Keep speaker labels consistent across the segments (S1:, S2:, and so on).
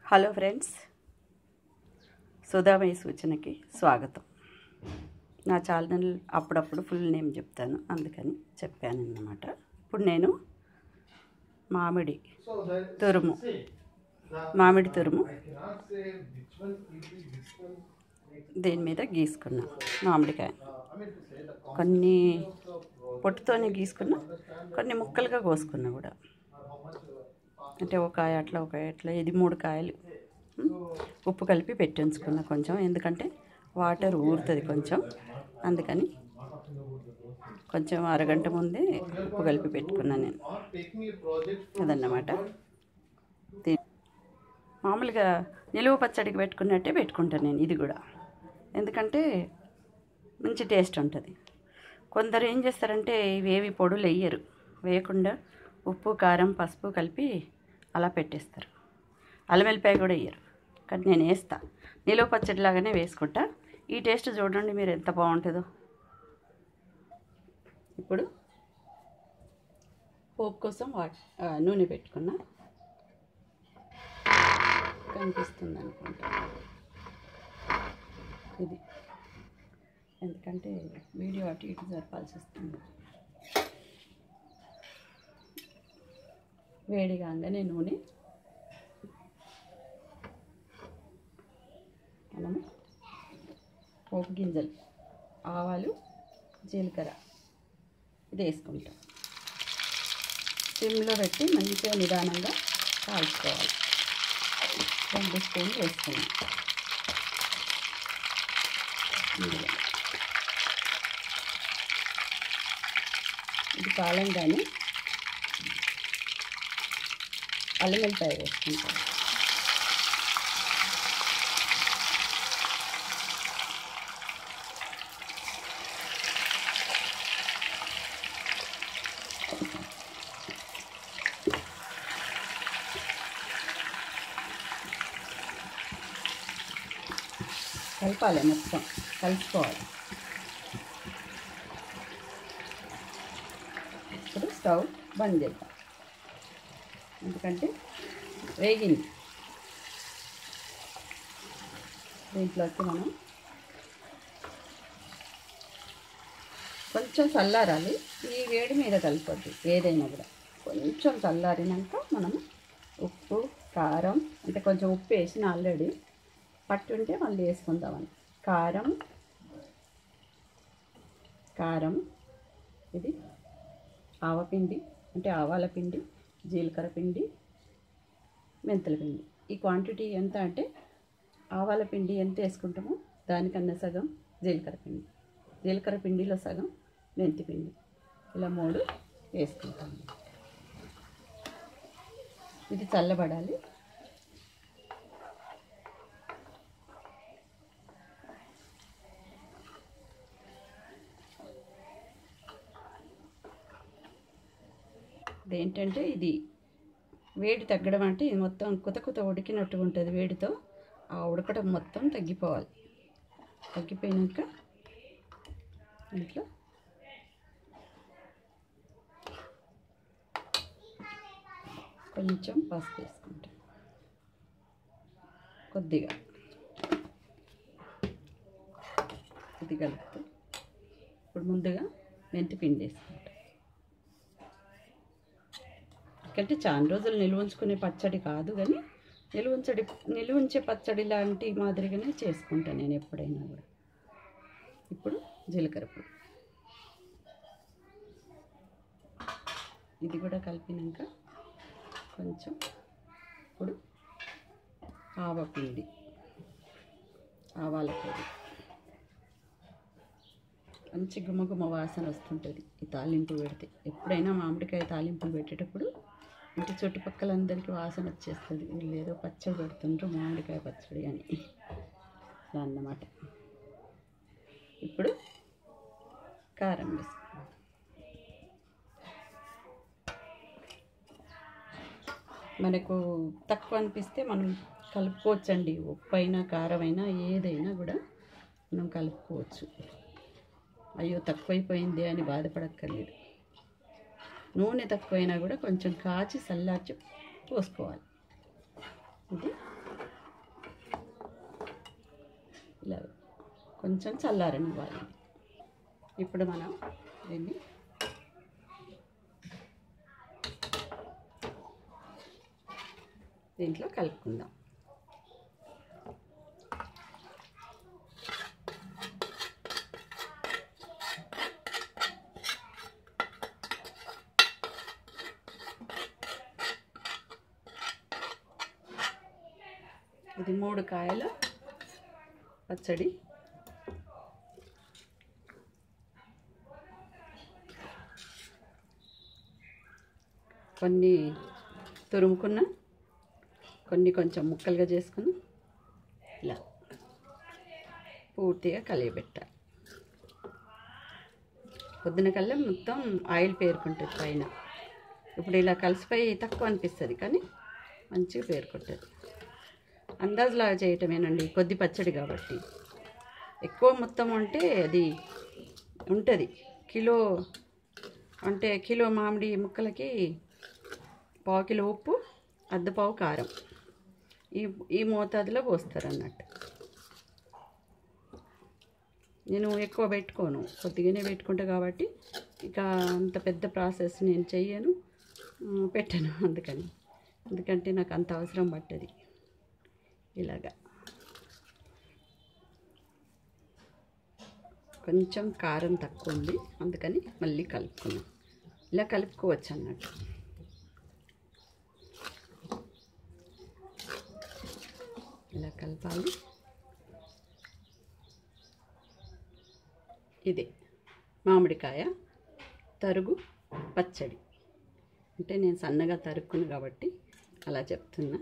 S1: Hello friends సుధామయ సూచనకి స్వాగతం నా channel అప్పుడప్పుడు ఫుల్ నేమ్ చెప్తాను అందుకని చెప్పాను అన్నమాట ఇప్పుడు నేను మామిడి తురుము మామిడి తురుము దీని మీద గీసుకున్నా మామిడికాయ కొన్ని పొట్టుతోనే గీసుకున్నా కొన్ని ముక్కలుగా కోసుకున్నా కూడా అంటే ఒక కాయ అట్లా ఒక కాయ అట్లా ఇది మూడు కాయలు ఉం? ఉప్పు కలిపి పెట్టి ఉంచుకున్నా కొంచెం ఎందుకంటే వాటర్ ఊరుతుంది కొంచెం అందుకని కొంచెం అరగంట ముందే ఉప్పు కలిపి పెట్టుకున్నాను నేను అదన్నమాట దీ- మామూలుగా నిలువ పచ్చడికి పెట్టుకున్నట్టే పెట్టుకుంటాను నేను ఇది కూడా ఎందుకంటే మంచి టేస్ట్ ఉంటుంది కొందరు ఏం చేస్తారంటే ఇవేవి పొడులు వేయరు వేయకుండా ఉప్పు కారం పసుపు కలిపి అలా పెట్టేస్తారు అల్లమెల్లిపాయ కూడా వేయరు కానీ నేను వేస్తా నిలువ పచ్చడి లాగానే వేసుకుంటా ఈ టేస్ట్ చూడండి మీరు ఎంత బాగుంటుందో ఇప్పుడు పోపు కోసం వా ఆ, నూనె పెట్టుకున్నా కనిపిస్తుంది అనుకుంటా ఇది ఎందుకంటే వీడియో అటు ఇటు జరపాల్సి వస్తుంది వేడి కాగానే నూనె మనము పోపు గింజలు ఆవాలు జీలకర్ర ఇది వేసుకుంటాం సిమ్లో పెట్టి మంచిగా నిదానంగా కాల్చుకోవాలి రెండు స్పూన్లు వేసుకున్నాం ఇందులో ఇది కాలంగానే అల్లం వెల్లిపాయ వేసుకుంటాం కలపాలి మొత్తం కలుపుకోవాలి ఇప్పుడు స్టవ్ బంద్ చేద్దాం ఎందుకంటే వేగింది దీంట్లోకి మనం కొంచెం చల్లారాలి ఈ వేడి మీద కలిపొద్దు ఏదైనా కూడా కొంచెం చల్లారినాక మనం ఉప్పు కారం అంటే కొంచెం ఉప్పు వేసిన ఆల్రెడీ పట్టుంటే మళ్ళీ వేసుకుందామని కారం కారం ఇది ఆవపిండి అంటే ఆవాల పిండి జీలకర్ర పిండి మెంతుల పిండి ఈ క్వాంటిటీ ఎంత అంటే ఆవాల పిండి ఎంత వేసుకుంటామో దానికన్నా సగం జీలకర్ర పిండి జీలకర్ర పిండిలో సగం మెంతి పిండి ఇలా మూడు వేసుకుంటాము ఇది చల్లబడాలి ఇదేంటంటే ఇది వేడి తగ్గడం అంటే ఇది మొత్తం కుత కుత ఉడికినట్టుగా ఉంటుంది వేడితో ఆ ఉడకడం మొత్తం తగ్గిపోవాలి తగ్గిపోయినాక ఇంట్లో కొంచెం పసుపు వేసుకుంటాం కొద్దిగా ఇది కలుపుతూ ఇప్పుడు ముందుగా మెంతి పిండి వేసుకుంటాం ఎందుకంటే చాలా రోజులు నిల్వ ఉంచుకునే పచ్చడి కాదు కానీ నిల్వ ఉంచడి నిల్వ ఉంచే పచ్చడి లాంటి మాదిరిగానే చేసుకుంటాను నేను ఎప్పుడైనా కూడా ఇప్పుడు జీలకర్ర పొడి ఇది కూడా కలిపినాక కొంచెం ఇప్పుడు ఆవపిండి ఆవాల పొడి మంచి గుమగుమ వాసన వస్తుంటుంది ఈ తాలింపు పెడితే ఎప్పుడైనా మామిడికాయ తాలింపులు పెట్టేటప్పుడు ఇంటి చుట్టుపక్కల అందరికీ వాసన వచ్చేస్తుంది వీళ్ళు ఏదో పచ్చడి పెడుతుంటారు మామిడికాయ పచ్చడి అని అలా అన్నమాట ఇప్పుడు కారం వేసుకుందాం మనకు తక్కువ అనిపిస్తే మనం కలుపుకోవచ్చండి ఉప్పు అయినా కారం అయినా ఏదైనా కూడా మనం కలుపుకోవచ్చు అయ్యో తక్కువైపోయింది అని బాధపడక్కర్లేదు నూనె తక్కువైనా కూడా కొంచెం కాచి చల్లార్చి పోసుకోవాలి ఇది ఇలా కొంచెం చల్లారనివ్వాలి ఇప్పుడు మనం దీన్ని దీంట్లో కలుపుకుందాం ఇది మూడు కాయల పచ్చడి కొన్ని తురుముకున్న కొన్ని కొంచెం ముక్కలుగా చేసుకుని ఇలా పూర్తిగా కలియబెట్టాలి పొద్దున కల్లా మొత్తం ఆయిల్ పేరుకుంటుంది పైన ఇప్పుడు ఇలా కలిసిపోయి తక్కువ అనిపిస్తుంది కానీ మంచిగా పేరుకుంటుంది అందాజులాగా చేయటమేనండి కొద్ది పచ్చడి కాబట్టి ఎక్కువ మొత్తం అంటే అది ఉంటుంది కిలో అంటే కిలో మామిడి ముక్కలకి పావు కిలో ఉప్పు అర్ధపావు కారం ఈ ఈ మోతాదులో పోస్తారు అన్నట్టు నేను ఎక్కువ పెట్టుకోను కొద్దిగానే పెట్టుకుంటా కాబట్టి ఇక అంత పెద్ద ప్రాసెస్ నేను చెయ్యను ఆ, పెట్టను అందుకని ఎందుకంటే నాకు అంత అవసరం పట్టది ఇలాగా కొంచెం కారం తక్కువ ఉంది అందుకని మళ్ళీ కలుపుకున్నాం ఇలా కలుపుకోవచ్చు అన్నట్టు ఇలా కలపాలి ఇదే మామిడికాయ తరుగు పచ్చడి అంటే నేను సన్నగా తరుక్కును కాబట్టి అలా చెప్తున్నా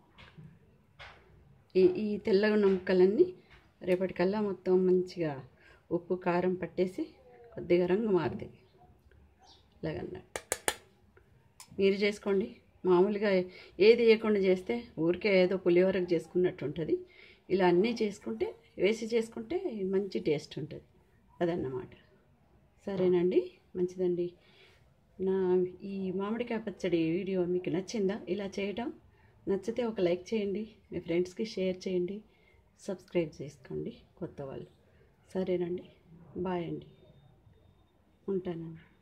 S1: ఈ ఈ తెల్లగా ఉన్న ముక్కలన్నీ రేపటికల్లా మొత్తం మంచిగా ఉప్పు కారం పట్టేసి కొద్దిగా రంగు మారుతాయి ఇలాగన్నట్టు మీరు చేసుకోండి మామూలుగా ఏది వేయకుండా చేస్తే ఊరికే ఏదో పులిహోరకు చేసుకున్నట్టు ఉంటుంది ఇలా అన్నీ చేసుకుంటే వేసి చేసుకుంటే మంచి టేస్ట్ ఉంటుంది అదన్నమాట సరేనండి మంచిదండి నా ఈ మామిడికాయ పచ్చడి వీడియో మీకు నచ్చిందా ఇలా చేయటం నచ్చితే ఒక లైక్ చేయండి మీ ఫ్రెండ్స్కి షేర్ చేయండి సబ్స్క్రైబ్ చేసుకోండి కొత్త వాళ్ళు సరేనండి బాయ్ అండి ఉంటానండి